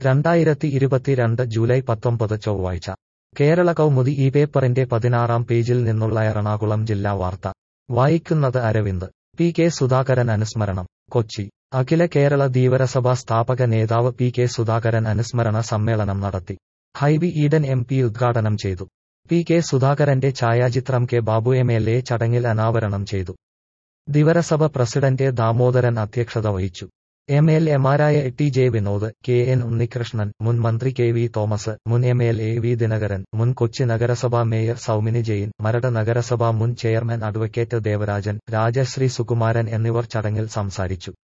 രണ്ടായിരത്തി ഇരുപത്തിരണ്ട് ജൂലൈ പത്തൊമ്പത് ചൊവ്വാഴ്ച കേരള കൗമുദി ഈ പേപ്പറിന്റെ പതിനാറാം പേജിൽ നിന്നുള്ള എറണാകുളം ജില്ലാ വാർത്ത വായിക്കുന്നത് അരവിന്ദ് പി കെ സുധാകരൻ അനുസ്മരണം കൊച്ചി അഖില കേരള ധീവരസഭ സ്ഥാപക നേതാവ് പി കെ സുധാകരൻ അനുസ്മരണ സമ്മേളനം നടത്തി ഹൈബി ഈഡൻ എം പി ഉദ്ഘാടനം ചെയ്തു പി കെ സുധാകരന്റെ ഛായാചിത്രം K Babu M L A ചടങ്ങിൽ അനാവരണം ചെയ്തു ധീവരസഭ പ്രസിഡന്റ് ദാമോദരൻ അധ്യക്ഷത വഹിച്ചു എം എൽ എമാരായ T J Vinod K N Unnikrishnan മുൻ മന്ത്രി കെ വി തോമസ് മുൻ M L A V Dinakaran മുൻ കൊച്ചി നഗരസഭാ മേയർ സൗമിനി ജെയിൻ മരട് നഗരസഭാ മുൻ ചെയർമാൻ അഡ്വക്കേറ്റ് ദേവരാജൻ രാജശ്രീ സുകുമാരൻ എന്നിവർ ചടങ്ങിൽ സംസാരിച്ചു